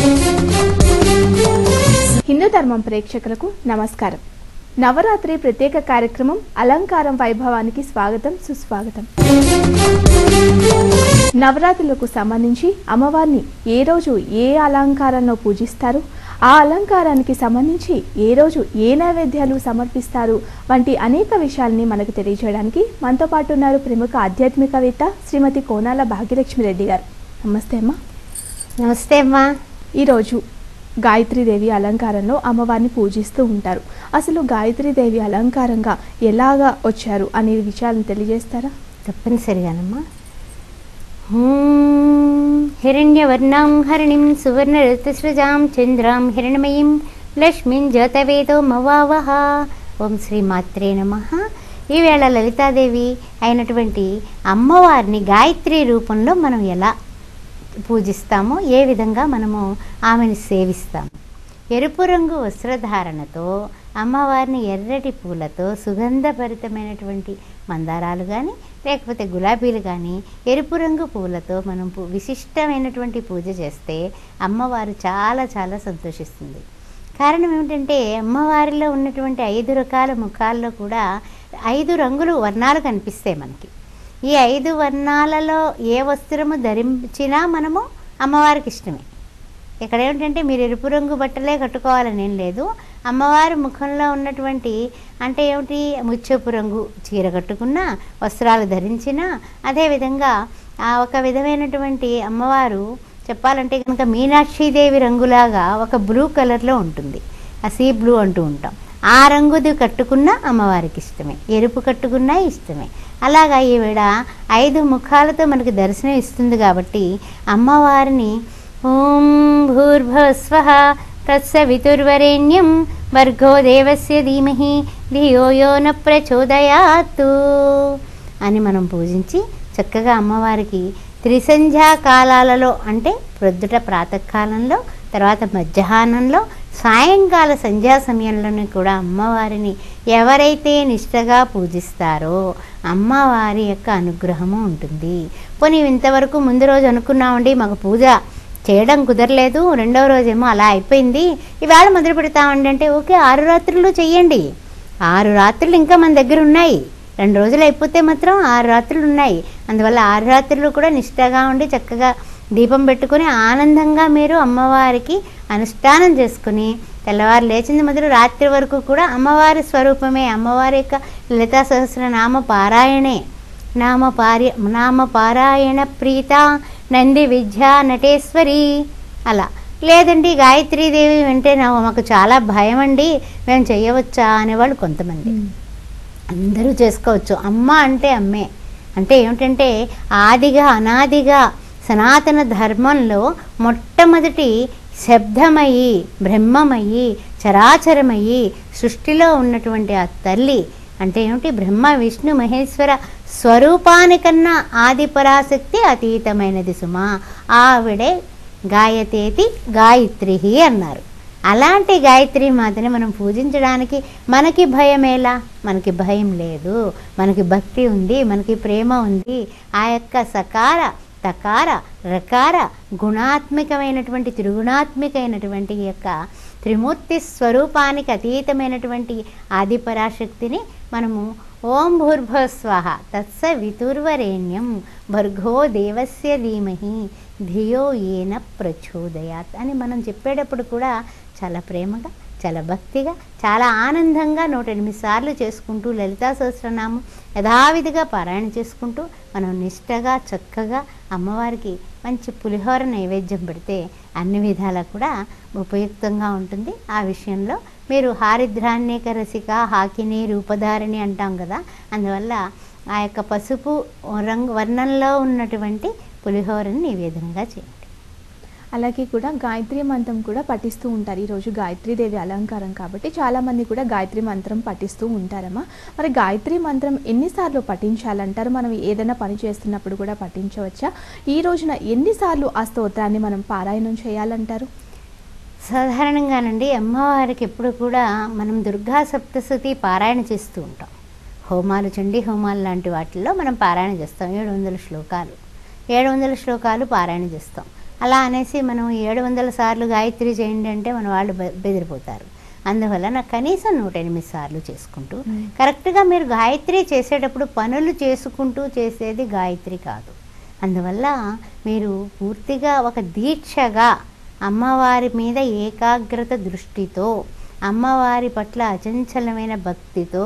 హిందూ ధర్మం ప్రేక్షకులకు నమస్కారం నవరాత్రి ప్రత్యేక కార్యక్రమం అలంకారం వైభవానికి స్వాగతం సుస్వాగతం నవరాత్రులకు సంబంధించి అమ్మవారిని ఏ రోజు ఏ అలంకారంలో పూజిస్తారు ఆ అలంకారానికి సంబంధించి ఏ రోజు ఏ నైవేద్యాలు సమర్పిస్తారు వంటి అనేక విషయాల్ని మనకు తెలియజేయడానికి మనతో పాటు ఉన్నారు ప్రముఖ ఆధ్యాత్మికవేత్త శ్రీమతి కోనాల భాగ్యలక్ష్మి రెడ్డి గారు నమస్తే అమ్మా నమస్తే అమ్మా ఈరోజు గాయత్రీదేవి అలంకారంలో అమ్మవారిని పూజిస్తూ ఉంటారు అసలు గాయత్రీదేవి అలంకారంగా ఎలాగా వచ్చారు అనే విషయాలను తెలియజేస్తారా తప్పనిసరిగానమ్మా హూం హిరణ్యవర్ణాం హరిణిం సువర్ణరతసృజాం చంద్రాం హిరణమయీం లక్ష్మీం జ్యోతవేదో మవావహ ఓం శ్రీ మాత్రే నమ ఈవేళ లలితాదేవి అయినటువంటి అమ్మవారిని గాయత్రి రూపంలో మనం ఎలా పూజిస్తామో ఏ విధంగా మనము ఆమెను సేవిస్తాము ఎరుపు రంగు వస్త్రధారణతో అమ్మవారిని ఎర్రటి పూలతో సుగంధభరితమైనటువంటి మందారాలు కానీ లేకపోతే గులాబీలు కానీ ఎరుపు రంగు పూలతో మనం పూ- విశిష్టమైనటువంటి పూజ చేస్తే అమ్మవారు చాలా చాలా సంతోషిస్తుంది కారణం ఏమిటంటే అమ్మవారిలో ఉన్నటువంటి ఐదు రకాల ముఖాల్లో కూడా ఐదు రంగులు వర్ణాలు కనిపిస్తాయి మనకి ఈ ఐదు వర్ణాలలో ఏ వస్త్రము ధరించినా మనము అమ్మవారికి ఇష్టమే ఇక్కడ ఏమిటంటే మీరు ఎరుపు రంగు బట్టలే కట్టుకోవాలని ఏం లేదు అమ్మవారి ముఖంలో ఉన్నటువంటి అంటే ఏమిటి ముచ్చపు రంగు చీర కట్టుకున్నా వస్త్రాలు ధరించినా అదేవిధంగా ఆ ఒక విధమైనటువంటి అమ్మవారు చెప్పాలంటే కనుక మీనాక్షీదేవి రంగులాగా ఒక బ్లూ కలర్లో ఉంటుంది ఆ సీ బ్లూ అంటూ ఉంటాం ఆ రంగుది కట్టుకున్నా అమ్మవారికి ఇష్టమే ఎరుపు కట్టుకున్నా ఇష్టమే అలాగా ఈవిడ ఐదు ముఖాలతో మనకి దర్శనం ఇస్తుంది కాబట్టి అమ్మవారిని ఓం భూర్భస్వ తత్సవితుర్వరేణ్యం భర్గో దేవస్య ధీమహి ధియో యో న ప్రచోదయాత్తు అని మనం పూజించి చక్కగా అమ్మవారికి త్రిసంధ్యా కాలాలలో అంటే ప్రొద్దుట ప్రాతకాలంలో తర్వాత మధ్యాహ్నంలో సాయంకాల సంధ్యా సమయంలోనే కూడా అమ్మవారిని ఎవరైతే నిష్టగా పూజిస్తారో అమ్మవారి యొక్క అనుగ్రహము ఉంటుంది పోనీ ఇంతవరకు ముందు రోజు అనుకున్నామండి మాకు పూజ చేయడం కుదరలేదు రెండవ రోజేమో అలా అయిపోయింది ఇవాళ మొదలు పెడతామండి అంటే ఓకే ఆరు రాత్రులు చెయ్యండి ఆరు రాత్రులు ఇంకా మన దగ్గర ఉన్నాయి రెండు రోజులు అయిపోతే మాత్రం ఆరు రాత్రులు ఉన్నాయి అందువల్ల ఆరు రాత్రులు కూడా నిష్టగా ఉండి చక్కగా దీపం పెట్టుకొని ఆనందంగా మీరు అమ్మవారికి అనుష్ఠానం చేసుకుని తెల్లవారు లేచింది మొదలు రాత్రి వరకు కూడా అమ్మవారి స్వరూపమే అమ్మవారి యొక్క లలితా సహస్రనామ పారాయణే నామ పార్య నామ పారాయణ ప్రీత నంది విద్యా నటేశ్వరి అలా లేదండి గాయత్రీదేవి వింటే నా మాకు చాలా భయం అండి మేము చేయవచ్చా అనేవాళ్ళు కొంతమంది అందరూ చేసుకోవచ్చు అమ్మ అంటే అమ్మే అంటే ఏమిటంటే ఆదిగా అనాదిగా సనాతన ధర్మంలో మొట్టమొదటి శబ్దమయ్యి బ్రహ్మమయ్యి చరాచరమయ్యి సృష్టిలో ఉన్నటువంటి ఆ తల్లి అంటే ఏమిటి బ్రహ్మ విష్ణు మహేశ్వర స్వరూపానికన్నా ఆది పరాశక్తి అతీతమైనది సుమా ఆవిడే గాయతేతి గాయత్రి అన్నారు అలాంటి గాయత్రి మాతని మనం పూజించడానికి మనకి భయమేలా మనకి భయం లేదు మనకి భక్తి ఉంది మనకి ప్రేమ ఉంది ఆ యొక్క సకార తకార రకార గుణాత్మకమైనటువంటి త్రిగుణాత్మికమైనటువంటి ఈ యొక్క త్రిమూర్తి స్వరూపానికి అతీతమైనటువంటి ఆదిపరాశక్తిని మనము ఓం భూర్భస్వాహ తత్స వితుర్వరేణ్యం భర్గో దేవస్య ధీమహి ధియో ఏన ప్రచోదయాత్ అని మనం చెప్పేటప్పుడు కూడా చాలా ప్రేమగా చాలా భక్తిగా చాలా ఆనందంగా నూట ఎనిమిది సార్లు చేసుకుంటూ లలితా సహస్రనామం యథావిధిగా పారాయణ చేసుకుంటూ మనం నిష్టగా చక్కగా అమ్మవారికి మంచి పులిహోర నైవేద్యం పెడితే అన్ని విధాలా కూడా ఉపయుక్తంగా ఉంటుంది ఆ విషయంలో మీరు హారిద్రాన్యక రసిక హాకిని రూపధారిణి అంటాం కదా అందువల్ల ఆ యొక్క పసుపు రంగు వర్ణంలో ఉన్నటువంటి పులిహోరని నివేదనగా చేయండి అలాగే కూడా గాయత్రి మంత్రం కూడా పఠిస్తూ ఉంటారు ఈరోజు గాయత్రీదేవి అలంకారం కాబట్టి చాలామంది కూడా గాయత్రి మంత్రం పఠిస్తూ ఉంటారమ్మా మరి గాయత్రి మంత్రం ఎన్నిసార్లు పఠించాలంటారు మనం ఏదైనా పని చేస్తున్నప్పుడు కూడా పఠించవచ్చా ఈ రోజున ఎన్నిసార్లు ఆ స్తోత్రాన్ని మనం పారాయణం చేయాలంటారు సాధారణంగానండి అమ్మవారికి ఎప్పుడు కూడా మనం దుర్గా సప్తశతి పారాయణ చేస్తూ ఉంటాం హోమాలు చండీ హోమాలు లాంటి వాటిల్లో మనం పారాయణ చేస్తాం ఏడు వందల శ్లోకాలు ఏడు వందల శ్లోకాలు పారాయణ చేస్తాం అలా అనేసి మనం ఏడు వందల సార్లు గాయత్రి చేయండి అంటే మన వాళ్ళు బె- బెదిరిపోతారు అందువల్ల నాకు కనీసం నూట ఎనిమిది సార్లు చేసుకుంటూ మ్మ్. కరెక్ట్గా మీరు గాయత్రి చేసేటప్పుడు పనులు చేసుకుంటూ చేసేది గాయత్రి కాదు అందువల్ల మీరు పూర్తిగా ఒక దీక్షగా అమ్మవారి మీద ఏకాగ్రత దృష్టితో అమ్మవారి పట్ల అచంచలమైన భక్తితో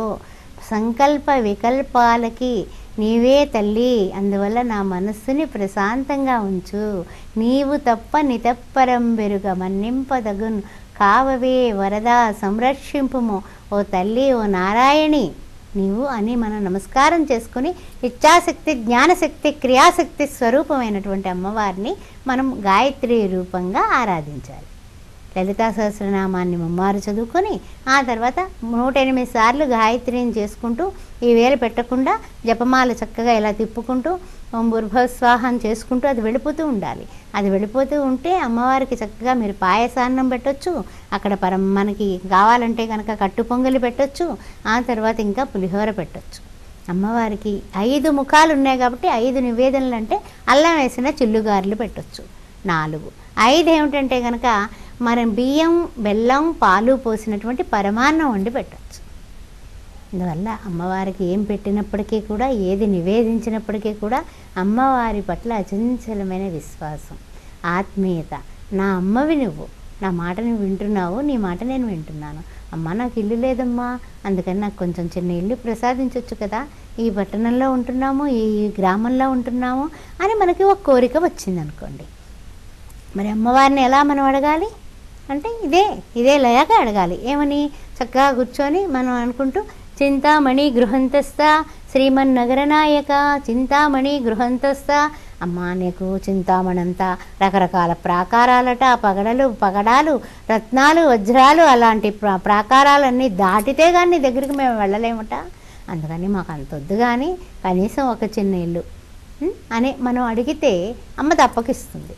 సంకల్ప వికల్పాలకి నీవే తల్లి అందువల్ల నా మనస్సుని ప్రశాంతంగా ఉంచు నీవు తప్ప నితప్పరం బెరుగ మన్నింపదగున్ కావవే వరద సంరక్షింపుము ఓ తల్లి ఓ నారాయణి నీవు అని మనం నమస్కారం చేసుకుని ఇచ్ఛాశక్తి జ్ఞానశక్తి క్రియాశక్తి స్వరూపమైనటువంటి అమ్మవారిని మనం గాయత్రి రూపంగా ఆరాధించాలి లలితా సహస్రనామాన్ని ముమ్మారు చదువుకొని ఆ తర్వాత నూట ఎనిమిది సార్లు గాయత్రిని చేసుకుంటూ ఈ వేలు పెట్టకుండా జపమాల చక్కగా ఇలా తిప్పుకుంటూ ఓం భూర్భస్వాహం చేసుకుంటూ అది వెళ్ళిపోతూ ఉండాలి అది వెళ్ళిపోతూ ఉంటే అమ్మవారికి చక్కగా మీరు పాయసాన్నం పెట్టొచ్చు అక్కడ పరం మనకి కావాలంటే కనుక కట్టు పొంగలి పెట్టొచ్చు ఆ తర్వాత ఇంకా పులిహోర పెట్టొచ్చు అమ్మవారికి ఐదు ముఖాలు ఉన్నాయి కాబట్టి ఐదు నివేదనలు అంటే అల్లం వేసిన చిల్లుగారెలు పెట్టొచ్చు నాలుగు ఐదు ఏమిటంటే కనుక మనం బియ్యం బెల్లం పాలు పోసినటువంటి పరమాన్నం వండి పెట్టచ్చు అందువల్ల అమ్మవారికి ఏం పెట్టినప్పటికీ కూడా ఏది నివేదించినప్పటికీ కూడా అమ్మవారి పట్ల అచంచలమైన విశ్వాసం ఆత్మీయత నా అమ్మవి నువ్వు నా మాట నువ్వు వింటున్నావు నీ మాట నేను వింటున్నాను అమ్మ నాకు ఇల్లు లేదమ్మా అందుకని నాకు కొంచెం చిన్న ఇల్లు ప్రసాదించవచ్చు కదా ఈ పట్టణంలో ఉంటున్నాము ఈ గ్రామంలో ఉంటున్నాము అని మనకి ఒక కోరిక వచ్చింది అనుకోండి మరి అమ్మవారిని ఎలా మనం అడగాలి అంటే ఇదే ఇదే లయగా అడగాలి ఏమని చక్కగా కూర్చొని మనం అనుకుంటూ చింతామణి గృహంతస్థ శ్రీమన్నగరనాయక చింతామణి గృహంతస్థ అమ్మా నీకు చింతామణంతా రకరకాల ప్రాకారాలట పగడలు పగడాలు రత్నాలు వజ్రాలు అలాంటి ప్రా ప్రాకారాలన్నీ దాటితే కానీ నీ దగ్గరికి మేము వెళ్ళలేమట అందుకని మాకు అంత వద్దు కానీ కనీసం ఒక చిన్న ఇల్లు ఉం? అని మనం అడిగితే అమ్మ తప్పకిస్తుంది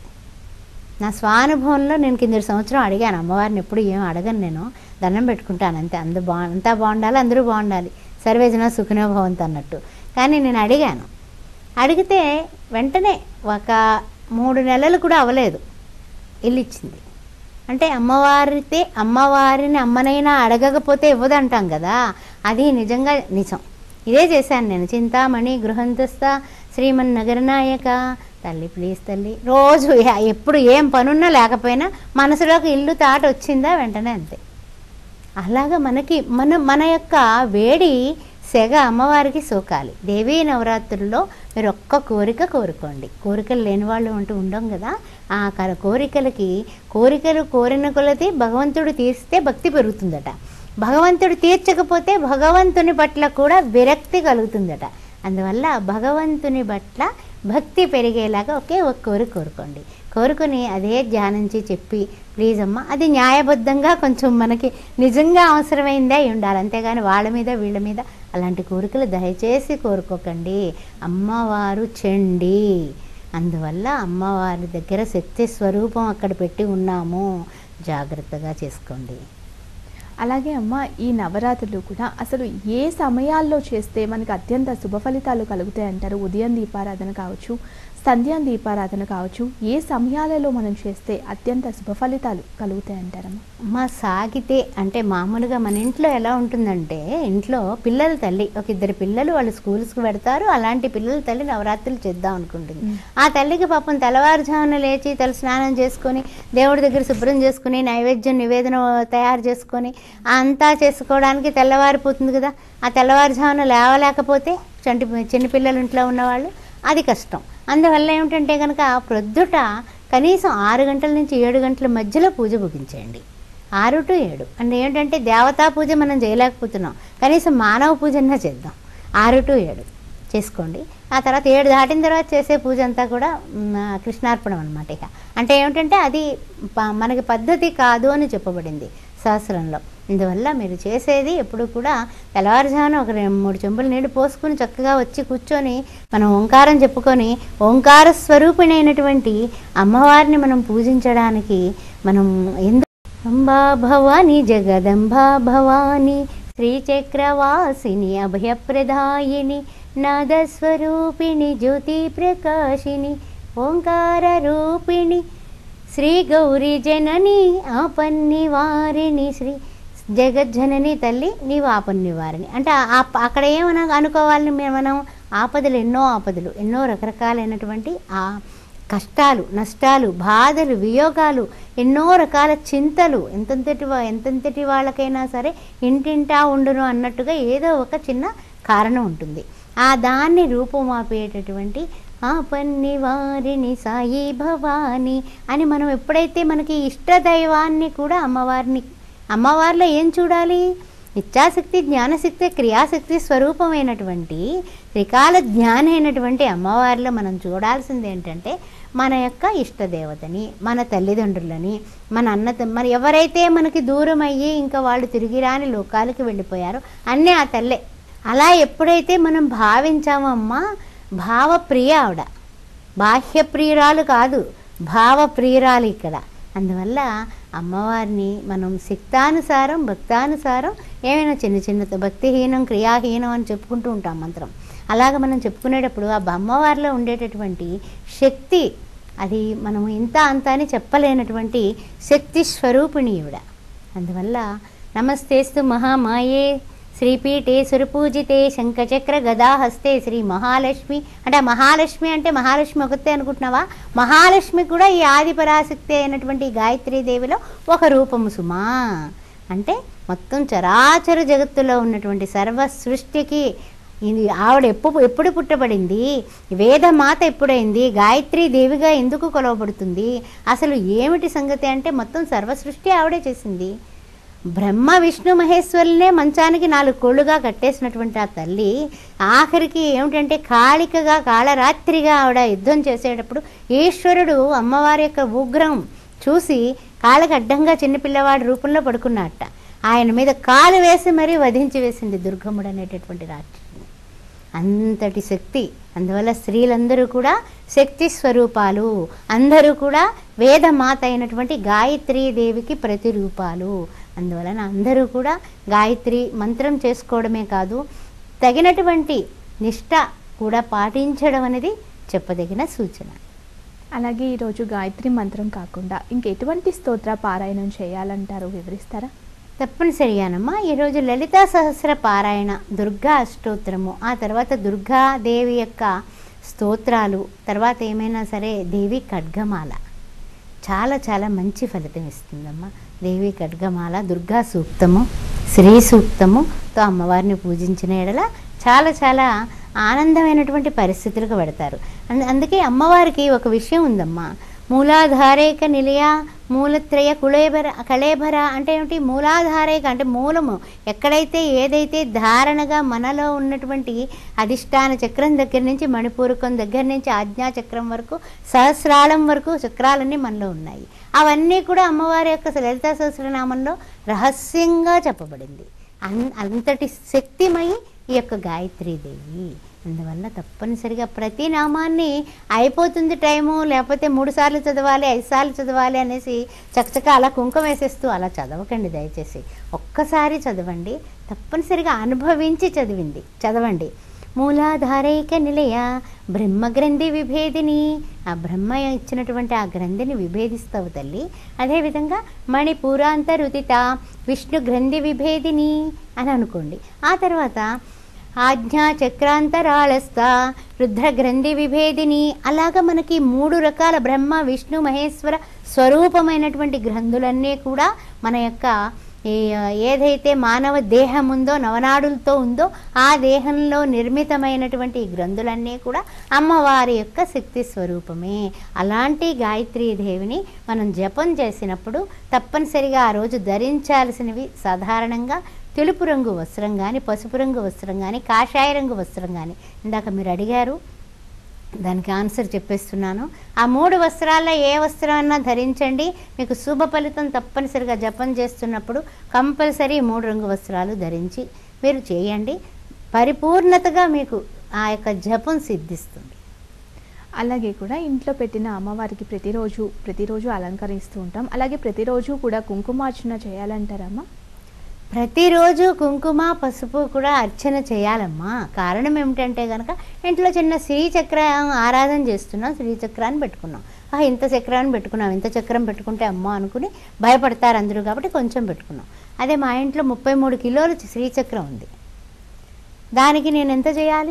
నా స్వానుభవంలో నేను కింద సంవత్సరం అడిగాను అమ్మవారిని ఎప్పుడు ఏం అడగను నేను దండం పెట్టుకుంటాను అంతే అందు బా అంతా బాగుండాలి అందరూ బాగుండాలి సర్వేజన సుఖినో భవంతు అన్నట్టు కానీ నేను అడిగాను అడిగితే వెంటనే ఒక మూడు నెలలు కూడా అవ్వలేదు ఇల్లు ఇచ్చింది అంటే అమ్మవారితే అమ్మవారిని అమ్మనైనా అడగకపోతే ఇవ్వదంటాం కదా అది నిజంగా నిజం ఇదే చేశాను నేను చింతామణి గృహంతస్థ శ్రీమన్ నగరనాయక తల్లి ప్లీజ్ తల్లి రోజు ఎ- ఎప్పుడు ఏం పనున్నా లేకపోయినా మనసులోకి ఇల్లు తాట వచ్చిందా వెంటనే అంతే అలాగా మనకి మన మన యొక్క వేడి సెగ అమ్మవారికి సోకాలి దేవీ నవరాత్రుల్లో మీరు ఒక్క కోరిక కోరుకోండి కోరికలు లేని వాళ్ళు అంటూ ఉండం కదా ఆ క- కోరికలకి కోరికలు కోరిన కొలది భగవంతుడు తీరిస్తే భక్తి పెరుగుతుందట భగవంతుడు తీర్చకపోతే భగవంతుని పట్ల కూడా విరక్తి కలుగుతుందట అందువల్ల భగవంతుని పట్ల భక్తి పెరిగేలాగా ఒకే ఒక కోరిక కోరుకోండి కోరుకొని అదే ధ్యానించి చెప్పి ప్లీజ్ అమ్మ అది న్యాయబద్ధంగా కొంచెం మనకి నిజంగా అవసరమైందే అయి ఉండాలి అంతేగాని వాళ్ళ మీద వీళ్ళ మీద అలాంటి కోరికలు దయచేసి కోరుకోకండి అమ్మవారు చెండి అందువల్ల అమ్మవారి దగ్గర శక్తి స్వరూపం అక్కడ పెట్టి ఉన్నాము జాగ్రత్తగా చేసుకోండి అలాగే అమ్మ ఈ నవరాత్రులు కూడా అసలు ఏ సమయాల్లో చేస్తే మనకి అత్యంత శుభ ఫలితాలు కలుగుతాయి అంటారు ఉదయం దీపారాధన కావచ్చు సంధ్యాం దీపారాధన కావచ్చు ఏ సమయాలలో మనం చేస్తే అత్యంత శుభ ఫలితాలు కలుగుతాయి అంటారమ్మా మా సాగితే అంటే మామూలుగా మన ఇంట్లో ఎలా ఉంటుందంటే ఇంట్లో పిల్లల తల్లి ఒక ఇద్దరు పిల్లలు వాళ్ళు స్కూల్స్కి పెడతారు అలాంటి పిల్లల తల్లి నవరాత్రులు చేద్దాం అనుకుంటుంది మ్. ఆ తల్లికి పాపం తెల్లవారుజామున లేచి తల స్నానం చేసుకొని దేవుడి దగ్గర శుభ్రం చేసుకుని నైవేద్యం నివేదన తయారు చేసుకొని అంతా చేసుకోవడానికి తెల్లవారిపోతుంది కదా ఆ తెల్లవారుజామున లేవలేకపోతే చంటి చిన్న పిల్లలు ఇంట్లో ఉన్నవాళ్ళు అది కష్టం అందువల్ల ఏమిటంటే కనుక ప్రొద్దుట కనీసం ఆరు గంటల నుంచి ఏడు గంటల మధ్యలో పూజ ముగించేయండి ఆరు టు ఏడు అంటే ఏంటంటే దేవతా పూజ మనం చేయలేకపోతున్నాం కనీసం మానవ పూజన్నా చేద్దాం ఆరు టు ఏడు చేసుకోండి ఆ తర్వాత ఏడు దాటిన తర్వాత చేసే పూజ అంతా కూడా మ్, కృష్ణార్పణం అనమాట ఇక అంటే ఏమిటంటే అది ప- మనకి పద్ధతి కాదు అని చెప్పబడింది శాస్త్రంలో ఇందువల్ల మీరు చేసేది ఎప్పుడు కూడా తెల్లవారుజామున ఒక రెండు మూడు చెంబులు నీళ్లు పోసుకుని చక్కగా వచ్చి కూర్చొని మనం ఓంకారం చెప్పుకొని ఓంకార స్వరూపిణైనటువంటి అమ్మవారిని మనం పూజించడానికి మనం ఎందు అంబా భవాని జగదంబా భవాని శ్రీచక్రవాసిని అభయప్రదాయిని నాదస్వరూపిణి జ్యోతి ప్రకాశిని ఓంకార రూపిణి శ్రీ గౌరీ జనని ఆపన్ని వారిని శ్రీ జగజ్జనని తల్లి నీవు ఆపన్ని వారిని అంటే ఆ- ఆ- అక్కడ ఏమన్నా అనుకోవాలని మే- మనం ఆపదలు ఎన్నో ఆపదలు ఎన్నో రకరకాలైనటువంటి ఆ కష్టాలు నష్టాలు బాధలు వియోగాలు ఎన్నో రకాల చింతలు ఎంతెంతటి వా- ఎంతెంతటి వాళ్ళకైనా సరే ఇంటింటా ఉండును అన్నట్టుగా ఏదో ఒక చిన్న కారణం ఉంటుంది ఆ దాన్ని రూపుమాపేటటువంటి ఆ పన్ని వారిని సాయి భవాని అని మనం ఎప్పుడైతే మనకి ఇష్టదైవాన్ని కూడా అమ్మవారిని అమ్మవారిలో ఏం చూడాలి ఇచ్ఛాశక్తి జ్ఞానశక్తి క్రియాశక్తి స్వరూపమైనటువంటి త్రికాల జ్ఞాని అయినటువంటి అమ్మవారిలో మనం చూడాల్సింది ఏంటంటే మన యొక్క ఇష్టదేవతని మన తల్లిదండ్రులని మన అన్న తమ్- మరి ఎవరైతే మనకి దూరం అయ్యి ఇంకా వాళ్ళు తిరిగి రాని లోకాలకి వెళ్ళిపోయారో అన్నీ ఆ తల్లే అలా ఎప్పుడైతే మనం భావించామో అమ్మా భావప్రియ ఆవిడ బాహ్య ప్రియురాలు కాదు భావ ప్రియురాలు ఇక్కడ అందువల్ల అమ్మవారిని మనం శక్తానుసారం భక్తానుసారం ఏమైనా చిన్న చిన్న భక్తిహీనం క్రియాహీనం అని చెప్పుకుంటూ ఉంటాం మంత్రం అలాగ మనం చెప్పుకునేటప్పుడు ఆ అమ్మవారిలో ఉండేటటువంటి శక్తి అది మనం ఇంత అంత అని చెప్పలేనటువంటి శక్తి స్వరూపిణి ఈవిడ అందువల్ల నమస్తేస్తు మహామాయే శ్రీపీఠే సురపూజితే శంఖచక్ర గదాహస్తే శ్రీ మహాలక్ష్మి అంటే ఆ మహాలక్ష్మి అంటే మహాలక్ష్మి ఒకతే అనుకుంటున్నావా మహాలక్ష్మి కూడా ఈ ఆదిపరాశక్తి అయినటువంటి ఈ గాయత్రీ దేవిలో ఒక రూపము సుమా అంటే మొత్తం చరాచర జగత్తులో ఉన్నటువంటి సర్వ సృష్టికి ఇది ఆవిడ ఎప్పుడు ఎప్పుడు పుట్టబడింది వేదమాత ఎప్పుడైంది గాయత్రీ దేవిగా ఎందుకు కొలవబడుతుంది అసలు ఏమిటి సంగతి అంటే మొత్తం సర్వ సృష్టి ఆవిడే చేసింది బ్రహ్మ విష్ణు మహేశ్వరులనే మంచానికి నాలుగు కోళ్ళుగా కట్టేసినటువంటి ఆ తల్లి ఆఖరికి ఏమిటంటే కాళికగా కాళరాత్రిగా ఆవిడ యుద్ధం చేసేటప్పుడు ఈశ్వరుడు అమ్మవారి యొక్క ఉగ్రం చూసి కాళ్ళకి అడ్డంగా చిన్నపిల్లవాడి రూపంలో పడుకున్నట్ట ఆయన మీద కాలు వేసి మరీ వధించి వేసింది దుర్గముడు అనేటటువంటి రాక్షసుని అంతటి శక్తి అందువల్ల స్త్రీలందరూ కూడా శక్తి స్వరూపాలు అందరూ కూడా వేదమాత అయినటువంటి గాయత్రీ దేవికి ప్రతిరూపాలు అందువలన అందరూ కూడా గాయత్రి మంత్రం చేసుకోవడమే కాదు తగినటువంటి నిష్ట కూడా పాటించడం అనేది చెప్పదగిన సూచన అలాగే ఈరోజు గాయత్రి మంత్రం కాకుండా ఇంకెటువంటి స్తోత్ర పారాయణం చేయాలంటారు వివరిస్తారా తప్పనిసరిగానమ్మా ఈరోజు లలితా సహస్ర పారాయణ దుర్గా అష్టోత్తరము ఆ తర్వాత దుర్గాదేవి యొక్క స్తోత్రాలు తర్వాత ఏమైనా సరే దేవి ఖడ్గమాల చాలా చాలా మంచి ఫలితం ఇస్తుందమ్మా దేవి ఖడ్గమాల దుర్గా సూక్తము శ్రీ సూక్తముతో అమ్మవారిని పూజించిన ఎడల చాలా చాలా ఆనందమైనటువంటి పరిస్థితులకు పెడతారు అంద- అందుకే అమ్మవారికి ఒక విషయం ఉందమ్మా మూలాధారేక నిలయ మూలత్రయ కుళేబర కళేబర అంటే ఏమిటి మూలాధారేక అంటే మూలము ఎక్కడైతే ఏదైతే ధారణగా మనలో ఉన్నటువంటి అధిష్టాన చక్రం దగ్గర నుంచి మణిపూరకం దగ్గర నుంచి ఆజ్ఞా చక్రం వరకు సహస్రాళం వరకు చక్రాలన్నీ మనలో ఉన్నాయి అవన్నీ కూడా అమ్మవారి యొక్క లలితా సహస్రనామంలో రహస్యంగా చెప్పబడింది అన్ అంతటి శక్తిమయి ఈ యొక్క గాయత్రీదేవి అందువల్ల తప్పనిసరిగా ప్రతి నామాన్ని అయిపోతుంది టైము లేకపోతే మూడు సార్లు చదవాలి ఐదు సార్లు చదవాలి అనేసి చకచక అలా కుంకుమ వేసేస్తూ అలా చదవకండి దయచేసి ఒక్కసారి చదవండి తప్పనిసరిగా అనుభవించి చదివింది చదవండి మూలాధారైక నిలయ బ్రహ్మగ్రంథి విభేదిని ఆ బ్రహ్మ ఇచ్చినటువంటి ఆ గ్రంథిని విభేదిస్తావు తల్లి అదేవిధంగా మణిపూరాంతరుదిత విష్ణు గ్రంథి విభేదిని అని అనుకోండి ఆ తర్వాత ఆజ్ఞా చక్రాంతరాళస్థ రుద్ర గ్రంథి విభేదిని అలాగ మనకి మూడు రకాల బ్రహ్మ విష్ణు మహేశ్వర స్వరూపమైనటువంటి గ్రంథులన్నీ కూడా మన యొక్క ఈ, ఏదైతే మానవ దేహం ఉందో నవనాడులతో ఉందో ఆ దేహంలో నిర్మితమైనటువంటి ఈ గ్రంథులన్నీ కూడా అమ్మవారి యొక్క శక్తి స్వరూపమే అలాంటి గాయత్రీ దేవిని మనం జపం చేసినప్పుడు తప్పనిసరిగా ఆ రోజు ధరించాల్సినవి సాధారణంగా తెలుపు రంగు వస్త్రం కానీ పసుపు రంగు వస్త్రం కానీ కాషాయ రంగు వస్త్రం కానీ ఇందాక మీరు అడిగారు దానికి ఆన్సర్ చెప్పేస్తున్నాను ఆ మూడు వస్త్రాల్లో ఏ వస్త్రం అన్నా ధరించండి మీకు శుభ ఫలితం తప్పనిసరిగా జపం చేస్తున్నప్పుడు కంపల్సరీ మూడు రంగు వస్త్రాలు ధరించి మీరు చేయండి పరిపూర్ణతగా మీకు ఆ యొక్క జపం సిద్ధిస్తుంది అలాగే కూడా ఇంట్లో పెట్టిన అమ్మవారికి ప్రతిరోజు ప్రతిరోజు అలంకరిస్తూ ఉంటాం అలాగే ప్రతిరోజు కూడా కుంకుమార్చన చేయాలంటారమ్మా ప్రతిరోజు కుంకుమ పసుపు కూడా అర్చన చేయాలమ్మా కారణం ఏమిటంటే కనుక ఇంట్లో చిన్న శ్రీచక్ర ఆరాధన చేస్తున్నాం శ్రీచక్రాన్ని పెట్టుకున్నాం "ఆ, ఇంత చక్రాన్ని పెట్టుకున్నాం ఇంత చక్రం పెట్టుకుంటే అమ్మో అనుకుని భయపడతారు అందరూ కాబట్టి కొంచెం పెట్టుకున్నాం అదే మా ఇంట్లో ముప్పై మూడు కిలోలు శ్రీచక్రం ఉంది దానికి నేను ఎంత చేయాలి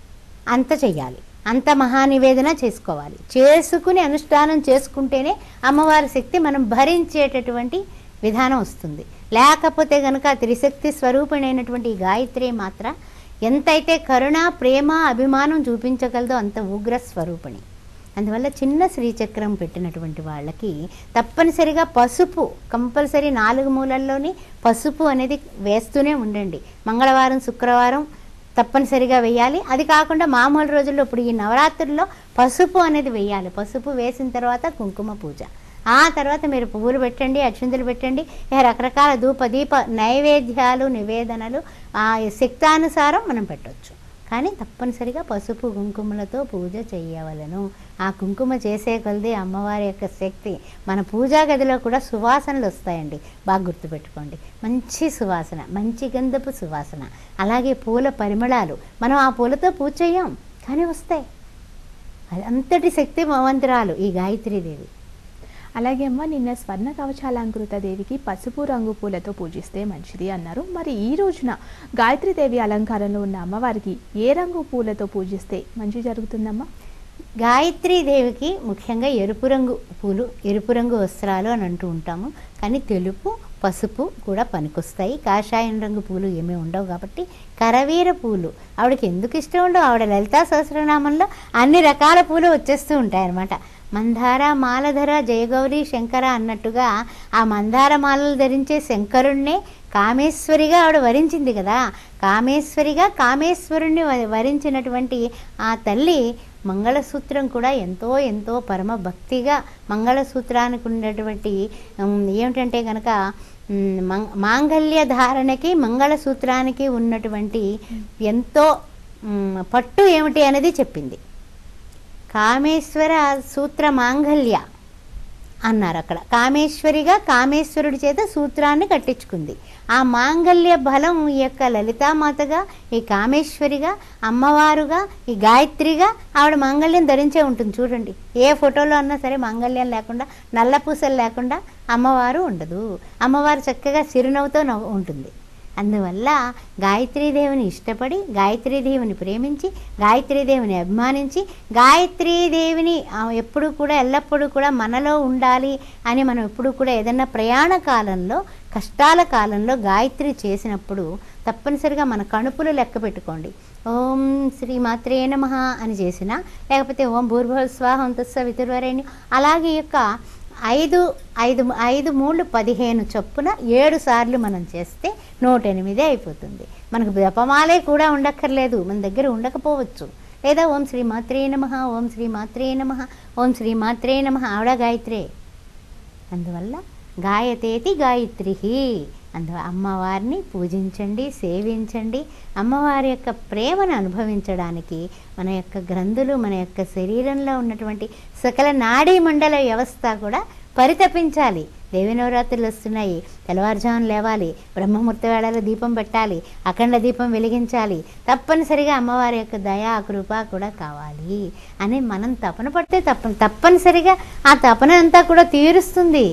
అంత చెయ్యాలి అంత మహానివేదన చేసుకోవాలి చేసుకుని అనుష్ఠానం చేసుకుంటేనే అమ్మవారి శక్తి మనం భరించేటటువంటి విధానం వస్తుంది లేకపోతే కనుక త్రిశక్తి స్వరూపిణైనటువంటి ఈ గాయత్రి మాత్ర ఎంతైతే కరుణ ప్రేమ అభిమానం చూపించగలదో అంత ఉగ్ర స్వరూపిణి అందువల్ల చిన్న శ్రీచక్రం పెట్టినటువంటి వాళ్ళకి తప్పనిసరిగా పసుపు కంపల్సరీ నాలుగు మూలల్లోని పసుపు అనేది వేస్తూనే ఉండండి మంగళవారం శుక్రవారం తప్పనిసరిగా వేయాలి అది కాకుండా మామూలు రోజుల్లో ఇప్పుడు ఈ నవరాత్రుల్లో పసుపు అనేది వేయాలి పసుపు వేసిన తర్వాత కుంకుమ పూజ ఆ తర్వాత మీరు పువ్వులు పెట్టండి అక్షింతలు పెట్టండి ఇక రకరకాల ధూప దీప నైవేద్యాలు నివేదనలు ఆ శక్తానుసారం మనం పెట్టొచ్చు కానీ తప్పనిసరిగా పసుపు కుంకుమలతో పూజ చేయవలను ఆ కుంకుమ చేసే కొలది అమ్మవారి యొక్క శక్తి మన పూజా గదిలో కూడా సువాసనలు వస్తాయండి బాగా గుర్తుపెట్టుకోండి మంచి సువాసన మంచి గంధపు సువాసన అలాగే పూల పరిమళాలు మనం ఆ పూలతో పూజ చేయం కానీ వస్తాయి అది అంతటి శక్తి భగవంతురాలు ఈ గాయత్రీదేవి అలాగే అమ్మ నిన్న స్వర్ణ కవచాలంకృత దేవికి పసుపు రంగు పూలతో పూజిస్తే మంచిది అన్నారు మరి ఈ రోజున గాయత్రీదేవి అలంకారంలో ఉన్న అమ్మవారికి ఏ రంగు పూలతో పూజిస్తే మంచి జరుగుతుందమ్మా గాయత్రీదేవికి ముఖ్యంగా ఎరుపు రంగు పూలు ఎరుపు రంగు వస్త్రాలు అని అంటూ ఉంటాము కానీ తెలుపు పసుపు కూడా పనికొస్తాయి కాషాయం రంగు పూలు ఏమీ ఉండవు కాబట్టి కరవీర పూలు ఆవిడకి ఎందుకు ఇష్టం ఉండవు ఆవిడ లలితా సహస్రనామంలో అన్ని రకాల పూలు వచ్చేస్తూ ఉంటాయి అన్నమాట మందార మాలధర జయగౌరి శంకర అన్నట్టుగా ఆ మందార మాలలు ధరించే శంకరుణ్ణే కామేశ్వరిగా ఆవిడ వరించింది కదా కామేశ్వరిగా కామేశ్వరుణ్ణి వ- వరించినటువంటి ఆ తల్లి మంగళసూత్రం కూడా ఎంతో ఎంతో పరమ భక్తిగా మంగళసూత్రానికి ఉన్నటువంటి ఉమ్, ఏమిటంటే కనుక ఉమ్, మంగ- మాంగళ్య ధారణకి మంగళసూత్రానికి ఉన్నటువంటి ఎంతో ఉమ్, పట్టు ఏమిటి అనేది చెప్పింది కామేశ్వర సూత్ర మాంగళ్య అన్నారు అక్కడ కామేశ్వరిగా కామేశ్వరుడి చేత సూత్రాన్ని కట్టించుకుంది ఆ మాంగళ్య బలం ఈ యొక్క లలితామాతగా ఈ కామేశ్వరిగా అమ్మవారుగా ఈ గాయత్రిగా ఆవిడ మాంగళ్యం ధరించే ఉంటుంది చూడండి ఏ ఫోటోలో అన్నా సరే మాంగళ్యం లేకుండా నల్ల పూసలు లేకుండా అమ్మవారు ఉండదు అమ్మవారు చక్కగా చిరునవ్వుతో నవ్వు ఉంటుంది అందువల్ల గాయత్రీదేవిని ఇష్టపడి గాయత్రీదేవిని ప్రేమించి గాయత్రీదేవిని అభిమానించి గాయత్రీదేవిని ఆ, ఎప్పుడు కూడా ఎల్లప్పుడూ కూడా మనలో ఉండాలి అని మనం ఎప్పుడు కూడా ఏదైనా ప్రయాణ కాలంలో కష్టాల కాలంలో గాయత్రి చేసినప్పుడు తప్పనిసరిగా మన కణుపులు లెక్క పెట్టుకోండి ఓం శ్రీ మాత్రే నమ అని చేసిన లేకపోతే ఓం భూర్భవ స్వాహం తస్స వితుర్వరేణ్యం అలాగే ఈ యొక్క ఐదు ఐదు ఐదు మూడు పదిహేను చొప్పున ఏడు సార్లు మనం చేస్తే నూట ఎనిమిది అయిపోతుంది మనకు జపమాలే కూడా ఉండక్కర్లేదు మన దగ్గర ఉండకపోవచ్చు లేదా ఓం శ్రీ మాత్రే నమ ఓం శ్రీ మాత్రే నమ ఓం శ్రీ మాత్రే నమ ఆవిడ గాయత్రే అందువల్ల గాయతేతి గాయత్రి అందు అమ్మవారిని పూజించండి సేవించండి అమ్మవారి యొక్క ప్రేమను అనుభవించడానికి మన యొక్క గ్రంథులు మన యొక్క శరీరంలో ఉన్నటువంటి సకల నాడీ మండల వ్యవస్థ కూడా పరితపించాలి దేవి నవరాత్రులు వస్తున్నాయి తెల్లవారుజామున లేవాలి బ్రహ్మముహూర్త వేళలో దీపం పెట్టాలి అఖండ దీపం వెలిగించాలి తప్పనిసరిగా అమ్మవారి యొక్క దయా కృప కూడా కావాలి అని మనం తపన పడితే తప్ప తప్పనిసరిగా ఆ తపన అంతా కూడా తీరుస్తుంది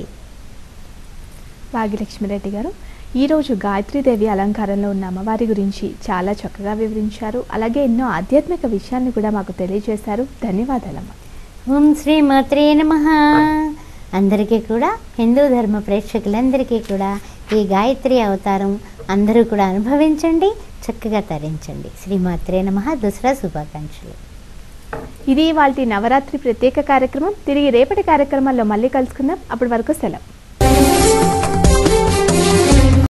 భాగ్యలక్ష్మిరెడ్డి గారు ఈరోజు గాయత్రీదేవి అలంకారంలో ఉన్న అమ్మవారి గురించి చాలా చక్కగా వివరించారు అలాగే ఎన్నో ఆధ్యాత్మిక విషయాన్ని కూడా మాకు తెలియజేశారు ధన్యవాదాలమ్మా ఓం శ్రీ మాత్రే నమ అందరికీ కూడా హిందూ ధర్మ ప్రేక్షకులందరికీ కూడా ఈ గాయత్రి అవతారం అందరూ కూడా అనుభవించండి చక్కగా తరించండి శ్రీమాత్రే నమ దసరా శుభాకాంక్షలు ఇది వాళ్ళ నవరాత్రి ప్రత్యేక కార్యక్రమం తిరిగి రేపటి కార్యక్రమాల్లో మళ్ళీ కలుసుకుందాం అప్పటి వరకు సెలవు